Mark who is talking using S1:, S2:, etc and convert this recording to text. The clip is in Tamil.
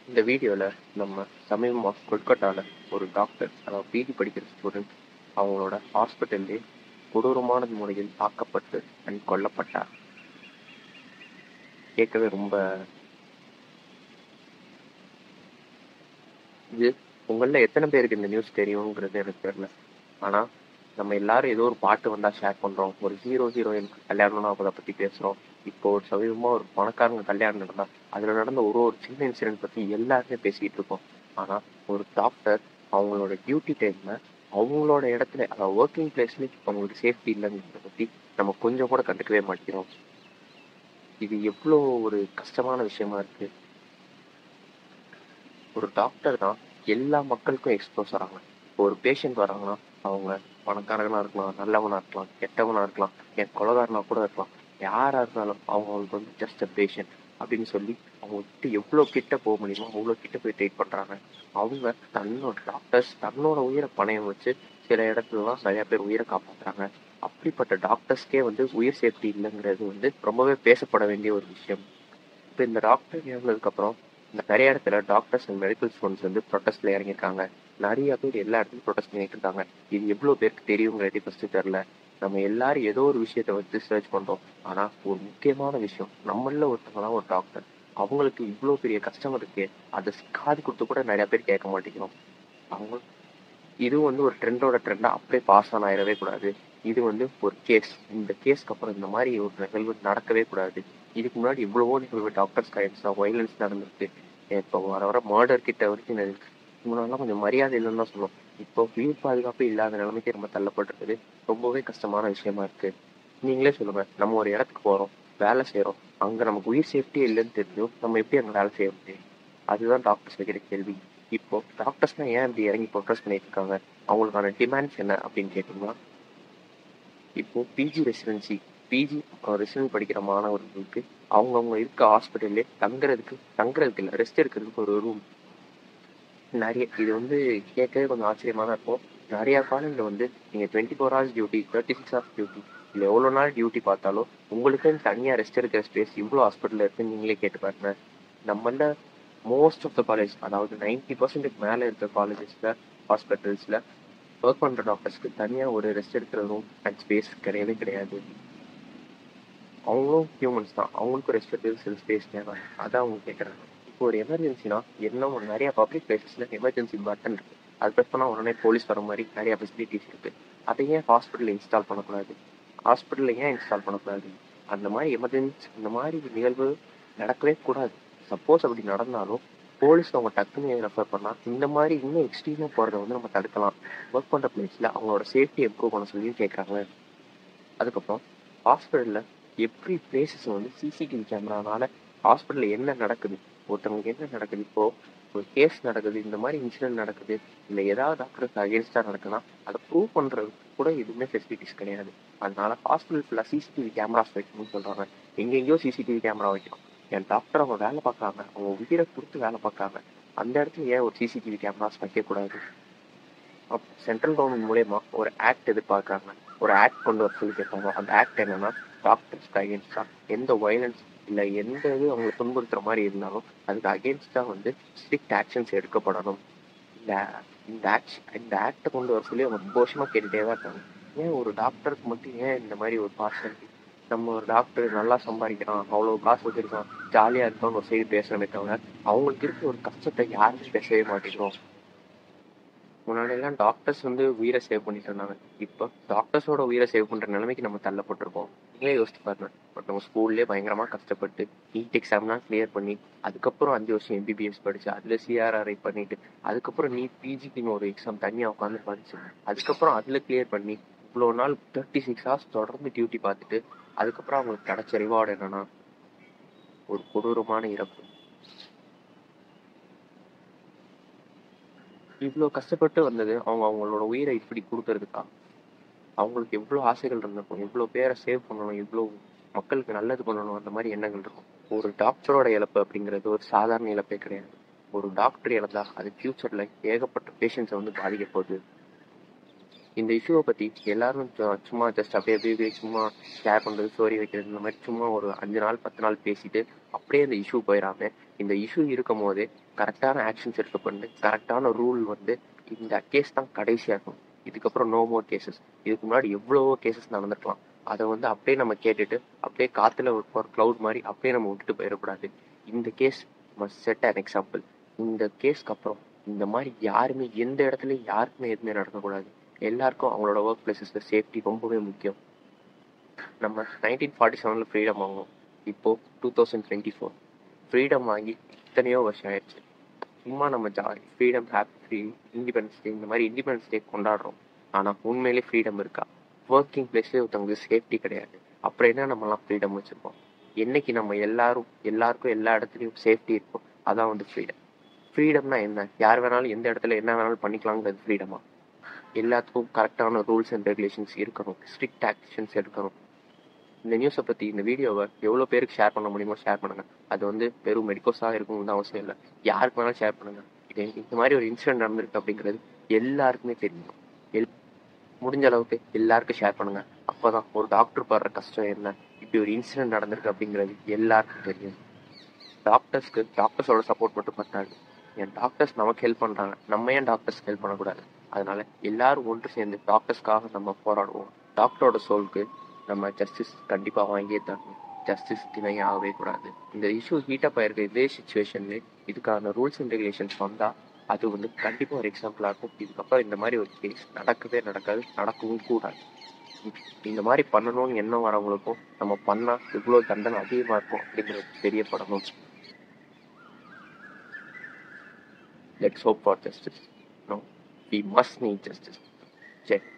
S1: இந்த வீடியோவில் நம்ம சமீபமாக கொல்கட்டாவில் ஒரு டாக்டர் அதாவது பிஜி படிக்கிற ஸ்டூடெண்ட் அவங்களோட ஹாஸ்பிட்டல்லே கொடூரமான முறையில் தாக்கப்பட்டு அண்ட் கொல்லப்பட்டார் கேட்கவே ரொம்ப இது உங்களில் எத்தனை பேருக்கு இந்த நியூஸ் தெரியுங்கிறது எனக்கு தெரியல ஆனால் நம்ம எல்லாரும் ஏதோ ஒரு பாட்டு வந்தால் ஷேர் பண்ணுறோம் ஒரு ஹீரோ ஹீரோயின் கல்யாணம்னா அதை பற்றி பேசுகிறோம் இப்போ ஒரு சமீபமாக ஒரு பணக்காரங்க கல்யாணம் நடந்தால் அதில் நடந்த ஒரு ஒரு சின்ன இன்சிடென்ட் பற்றி எல்லாருமே பேசிக்கிட்டு இருக்கோம் ஆனால் ஒரு டாக்டர் அவங்களோட டியூட்டி டைமில் அவங்களோட இடத்துல அதாவது ஒர்க்கிங் பிளேஸ்லேயே அவங்களுக்கு சேஃப்டி இல்லைங்கிறத பற்றி நம்ம கொஞ்சம் கூட கண்டுக்கவே மாட்டேங்கிறோம் இது எவ்வளோ ஒரு கஷ்டமான விஷயமா இருக்கு ஒரு டாக்டர் தான் எல்லா மக்களுக்கும் எக்ஸ்போஸ் ஆகிறாங்க இப்போ ஒரு பேஷண்ட் வராங்கன்னா அவங்க பணக்காரங்களாக இருக்கலாம் நல்லவனா இருக்கலாம் கெட்டவனா இருக்கலாம் என் கொலகாரனா கூட இருக்கலாம் யாராக இருந்தாலும் அவங்களுக்கு வந்து ஜஸ்ட் அ பேஷண்ட் அப்படின்னு சொல்லி அவங்க கிட்ட எவ்வளோ கிட்ட போக முடியுமோ அவ்வளோ கிட்ட போய் ட்ரீட் பண்ணுறாங்க அவங்க தன்னோட டாக்டர்ஸ் தன்னோட உயிரை பணையம் வச்சு சில இடத்துலலாம் நிறைய பேர் உயிரை காப்பாற்றுறாங்க அப்படிப்பட்ட டாக்டர்ஸ்க்கே வந்து உயிர் சேஃப்டி இல்லைங்கிறது வந்து ரொம்பவே பேசப்பட வேண்டிய ஒரு விஷயம் இப்போ இந்த டாக்டர் இறந்ததுக்கப்புறம் இந்த நிறைய இடத்துல டாக்டர்ஸ் அண்ட் மெடிக்கல் ஸ்டூடெண்ட்ஸ் வந்து ப்ரொட்டஸ்ட்ல இறங்கியிருக்காங்க நிறைய பேர் எல்லா இடத்துலையும் ப்ரொட்டஸ்ட் பண்ணிட்டு இருக்காங்க இது எவ்வளோ பேருக்கு தெரியுங்கிறது ஃபஸ்ட்டு தெரில நம்ம எல்லாரும் ஏதோ ஒரு விஷயத்த வந்து சர்ச் பண்ணுறோம் ஆனால் ஒரு முக்கியமான விஷயம் நம்மள ஒருத்தவங்களாம் ஒரு டாக்டர் அவங்களுக்கு இவ்வளோ பெரிய கஷ்டம் இருக்கு அதை காது கொடுத்து கூட நிறைய பேர் கேட்க மாட்டேங்கிறோம் அவங்க இது வந்து ஒரு ட்ரெண்டோட ட்ரெண்டாக அப்படியே பாஸ் ஆன் ஆயிடவே கூடாது இது வந்து ஒரு கேஸ் இந்த கேஸ்க்கு அப்புறம் இந்த மாதிரி ஒரு நிகழ்வு நடக்கவே கூடாது இதுக்கு முன்னாடி இவ்வளவோ நிகழ்வு டாக்டர்ஸ் கைட்ஸாக வைலன்ஸ் நடந்திருக்கு இப்போ வர வர மர்டர் கிட்ட வரைக்கும் நடக்கு முன்னாடிலாம் கொஞ்சம் மரியாதை இல்லைன்னு தான் சொல்லுவோம் இப்போ உயிர் பாதுகாப்பு இல்லாத நிலைமைக்கு நம்ம தள்ளப்பட்டிருக்குது ரொம்பவே கஷ்டமான விஷயமா இருக்கு நீங்களே சொல்லுங்க நம்ம ஒரு இடத்துக்கு போறோம் வேலை செய்யறோம் அங்க நமக்கு உயிர் சேஃப்டியே இல்லைன்னு தெரிஞ்சும் நம்ம எப்படி அங்க வேலை செய்ய முடியும் அதுதான் டாக்டர்ஸ் வைக்கிற கேள்வி இப்போ டாக்டர்ஸ்லாம் ஏன் இப்படி இறங்கி ப்ரொட்டஸ்ட் பண்ணிட்டு இருக்காங்க அவங்களுக்கான டிமாண்ட்ஸ் என்ன அப்படின்னு கேட்டீங்கன்னா இப்போ பிஜி ரெசிடென்சி பிஜி ரெசிடென்ட் படிக்கிற மாணவர்களுக்கு அவங்கவுங்க இருக்க ஹாஸ்பிட்டல்லே தங்குறதுக்கு தங்குறதுக்கு இல்லை ரெஸ்ட் எடுக்கிறதுக்கு ஒரு ரூம் நிறைய இது வந்து கேட்கவே கொஞ்சம் ஆச்சரியமா தான் இருக்கும் நிறைய காலேஜில் வந்து நீங்கள் twenty four hours duty thirty six hours duty இல்லை எவ்வளோ நாள் டியூட்டி பார்த்தாலும் உங்களுக்குன்னு தனியாக ரெஸ்ட் எடுக்கிற ஸ்பேஸ் இவ்வளோ ஹாஸ்பிட்டலில் இருக்குன்னு நீங்களே கேட்டு பாருங்க நம்மள மோஸ்ட் ஆஃப் த காலேஜ் அதாவது நைன்டி பர்சன்டேஜ் மேலே இருக்க காலேஜஸில் ஹாஸ்பிட்டல்ஸில் ஒர்க் பண்ணுற டாக்டர்ஸ்க்கு தனியாக ஒரு ரெஸ்ட் எடுக்கிற ரூம் அண்ட் ஸ்பேஸ் கிடையவே கிடையாது அவங்களும் ஹியூமன்ஸ் தான் அவங்களுக்கும் ரெஸ்ட் எடுக்கிறது சில ஸ்பேஸ் தேவை அதான் அவங்க கேட்குறாங்க இப்போ ஒரு எமர்ஜென்சினா என்ன ஒரு நிறைய பப்ளிக் பிளேசஸில் எமர்ஜென்சி பட்டன் இருக்கு அது ப்ரெஸ் பண்ணால் உடனே போலீஸ் வர மாதிரி நிறைய ஃபெசிலிட்டிஸ் இருக்கு அதை ஏன் ஹாஸ்பிட்டலில் இன்ஸ்டால் பண்ணக்கூடாது ஹாஸ்பிட்டலில் ஏன் இன்ஸ்டால் பண்ணக்கூடாது அந்த மாதிரி எமர்ஜென்சி இந்த மாதிரி நிகழ்வு நடக்கவே கூடாது சப்போஸ் அப்படி நடந்தாலும் போலீஸ் அவங்க டக்குன்னு ரெஃபர் பண்ணால் இந்த மாதிரி இன்னும் எக்ஸ்ட்ரீமாக போகிறத வந்து நம்ம தடுக்கலாம் ஒர்க் பண்ணுற பிளேஸில் அவங்களோட சேஃப்டி இம்ப்ரூவ் பண்ண சொல்லி கேட்குறாங்க அதுக்கப்புறம் ஹாஸ்பிட்டலில் எப்படி பிளேசஸ் வந்து சிசிடிவி கேமரானால ஹாஸ்பிட்டலில் என்ன நடக்குது ஒருத்தவங்களுக்கு என்ன நடக்குது இப்போ ஒரு கேஸ் நடக்குது இந்த மாதிரி இன்சிடென்ட் நடக்குது இல்லை ஏதாவது டாக்டருக்கு அகேன்ஸ்டாக நடக்குதுன்னா அதை ப்ரூவ் பண்ணுறதுக்கு கூட எதுவுமே ஃபெசிலிட்டிஸ் கிடையாது அதனால ஹாஸ்பிட்டல் ஃபுல்லாக சிசிடிவி கேமராஸ் வைக்கணும்னு சொல்கிறாங்க எங்கெங்கேயோ சிசிடிவி கேமரா வைக்கணும் என் டாக்டர் அவங்க வேலை பார்க்குறாங்க அவங்க உயிரை கொடுத்து வேலை பார்க்குறாங்க அந்த இடத்துல ஏன் ஒரு சிசிடிவி கேமராஸ் வைக்கக்கூடாது அப் சென்ட்ரல் கவர்மெண்ட் மூலயமா ஒரு ஆக்ட் எதிர்பார்க்குறாங்க ஒரு ஆக்ட் கொண்டு வர சொல்லி கேட்பாங்க அந்த ஆக்ட் என்னன்னா டாக்டர்ஸ்க்கு அகேன்ஸ்டா எந்த வயலன்ஸ் இல்லை எந்த இது அவங்களை துன்புறுத்துற மாதிரி இருந்தாலும் அதுக்கு அகேன்ஸ்டா வந்து ஸ்ட்ரிக்ட் ஆக்ஷன்ஸ் எடுக்கப்படணும் இந்த இந்த ஆக்ஷன் இந்த ஆக்டை கொண்டு வர சொல்லி அவங்க ரொம்ப வருஷமா கேட்டுட்டே தான் இருக்காங்க ஏன் ஒரு டாக்டருக்கு மட்டும் ஏன் இந்த மாதிரி ஒரு பார்சல் நம்ம ஒரு டாக்டர் நல்லா சம்பாதிக்கிறான் அவ்வளோ காசு வச்சிருக்கான் ஜாலியாக இருக்கான்னு ஒரு சைடு பேசுறமே தவிர அவங்களுக்கு இருக்க ஒரு கஷ்டத்தை யாருமே பேசவே மாட்டேங்கிறோம் முன்னாடி எல்லாம் டாக்டர்ஸ் வந்து உயிரை சேவ் பண்ணிட்டு இருந்தாங்க இப்போ டாக்டர்ஸோட உயிரை சேவ் பண்ற நிலைமைக்கு நம்ம தள்ளப்பட்டிருக்கோம் நீங்களே யோசிச்சு பாருங்க பட் நம்ம ஸ்கூல்லேயே பயங்கரமா கஷ்டப்பட்டு நீட் எக்ஸாம்லாம் கிளியர் பண்ணி அதுக்கப்புறம் அஞ்சு வருஷம் எம்பிபிஎஸ் படிச்சு அதுல சிஆர்ஆர்ஐ பண்ணிட்டு அதுக்கப்புறம் நீ பிஜிக்குன்னு ஒரு எக்ஸாம் தனியாக உட்காந்து படிச்சு அதுக்கப்புறம் அதுல கிளியர் பண்ணி இவ்வளோ நாள் தேர்ட்டி சிக்ஸ் ஹவர்ஸ் தொடர்ந்து டியூட்டி பார்த்துட்டு அதுக்கப்புறம் அவங்களுக்கு கிடைச்ச ரிவார்டு என்னன்னா ஒரு கொடூரமான இறப்பு இவ்வளோ கஷ்டப்பட்டு வந்தது அவங்க அவங்களோட உயிரை இப்படி கொடுக்கறதுக்கா அவங்களுக்கு எவ்வளோ ஆசைகள் இருந்திருக்கும் எவ்வளோ பேரை சேவ் பண்ணணும் எவ்வளோ மக்களுக்கு நல்லது பண்ணணும் அந்த மாதிரி எண்ணங்கள் இருக்கும் ஒரு டாக்டரோட இழப்பு அப்படிங்கிறது ஒரு சாதாரண இழப்பே கிடையாது ஒரு டாக்டர் இழந்தா அது ஃபியூச்சர்ல ஏகப்பட்ட பேஷண்ட்ஸை வந்து பாதிக்க போகுது இந்த இஷ்யூவை பத்தி எல்லாரும் சு- சும்மா ஜஸ்ட் அப்படியே அப்படியே அப்படியே சும்மா ஷேர் பண்றது ஸ்டோரி வைக்கிறது இந்த மாதிரி சும்மா ஒரு அஞ்சு நாள் பத்து நாள் பேசிட்டு அப்படியே இந்த இஷ்யூ போயிடாம இந்த இஷ்யூ இருக்கும் போதே கரெக்டான ஆக்ஷன்ஸ் எடுக்கப்பட்டு கரெக்டான ரூல் வந்து இந்த கேஸ் தான் கடைசியாக இருக்கும் இதுக்கப்புறம் நோ மோர் கேசஸ் இதுக்கு முன்னாடி எவ்வளவோ கேசஸ் நடந்திருக்கலாம் அதை வந்து அப்படியே நம்ம கேட்டுட்டு அப்படியே காத்துல ஒரு ஒரு க்ளவுட் மாதிரி அப்படியே நம்ம விட்டுட்டு போயிடக்கூடாது இந்த case must set an example இந்த கேஸ்க்கு அப்புறம் இந்த மாதிரி யாருமே எந்த இடத்துலையும் யாருக்குமே எதுவுமே நடக்கக்கூடாது எல்லாருக்கும் அவங்களோட ஒர்க் பிளேசஸ்ல சேஃப்டி ரொம்பவே முக்கியம் நம்ம நைன்டீன் ஃபார்ட்டி செவனில் ஃப்ரீடம் வாங்குவோம் இப்போ two thousand twenty four freedom வாங்கி இத்தனையோ வருஷம் ஆயிடுச்சு சும்மா நம்ம jolly freedom happy free independence day இந்த மாதிரி இண்டிபெண்டன்ஸ் டே கொண்டாடுறோம் ஆனால் உண்மையிலே ஃப்ரீடம் இருக்கா ஒர்க்கிங் பிளேஸ்லேயே ஒருத்தவங்களுக்கு சேஃப்டி கிடையாது அப்புறம் என்ன நம்மலாம் ஃப்ரீடம் வச்சுருக்கோம் என்னைக்கு நம்ம எல்லாரும் எல்லாருக்கும் எல்லா இடத்துலையும் சேஃப்டி இருக்கும் அதான் வந்து ஃப்ரீடம் ஃப்ரீடம்னா என்ன யார் வேணாலும் எந்த இடத்துல என்ன வேணாலும் பண்ணிக்கலாங்கிறது ஃப்ரீடமா எல்லாத்துக்கும் கரெக்டான ரூல்ஸ் அண்ட் ரெகுலேஷன்ஸ் இருக்கணும் ஸ்ட்ரிக்ட் ஆக்ஷன்ஸ் எடுக்கணும் இந்த நியூஸை பற்றி இந்த வீடியோவை எவ்வளோ பேருக்கு ஷேர் பண்ண முடியுமோ ஷேர் பண்ணுங்க அது வந்து வெறும் மெடிக்கோஸாக இருக்கணும்னு அவசியம் இல்லை யாருக்கு வேணாலும் ஷேர் பண்ணுங்க இது இந்த மாதிரி ஒரு இன்சிடென்ட் நடந்திருக்கு அப்படிங்கிறது எல்லாருக்குமே தெரியும் எல் முடிஞ்ச அளவுக்கு எல்லாருக்கும் ஷேர் பண்ணுங்க அப்போதான் ஒரு டாக்டர் படுற கஷ்டம் என்ன இப்படி ஒரு இன்சிடென்ட் நடந்திருக்கு அப்படிங்கிறது எல்லாருக்கும் தெரியும் டாக்டர்ஸ்க்கு டாக்டர்ஸோட சப்போர்ட் மட்டும் பத்தாது என் டாக்டர்ஸ் நமக்கு ஹெல்ப் பண்றாங்க நம்ம ஏன் டாக்டர்ஸ் ஹெல்ப் பண்ணக்கூடாது அதனால எல்லாரும் ஒன்று சேர்ந்து டாக்டர்ஸ்க்காக நம்ம போராடுவோம் டாக்டரோட சோலுக்கு நம்ம ஜஸ்டிஸ் கண்டிப்பா வாங்கியே தரணும் ஜஸ்டிஸ் டினை ஆகவே கூடாது இந்த இஷ்யூ ஹீட்டப் ஆயிருக்க இதே சுச்சுவேஷன்ல இதுக்கான ரூல்ஸ் அண்ட் ரெகுலேஷன்ஸ் வந்தா அது வந்து கண்டிப்பா ஒரு எக்ஸாம்பிளா இருக்கும் இதுக்கப்புறம் இந்த மாதிரி ஒரு கேஸ் நடக்கவே நடக்காது நடக்கவும் கூடாது இந்த மாதிரி பண்ணணும்னு எண்ணம் வரவங்களுக்கும் நம்ம பண்ணா இவ்வளவு தண்டனை அதிகமா இருக்கும் அப்படிங்கிறது தெரியப்படணும் let's hope for justice. No, we must need justice. Jai.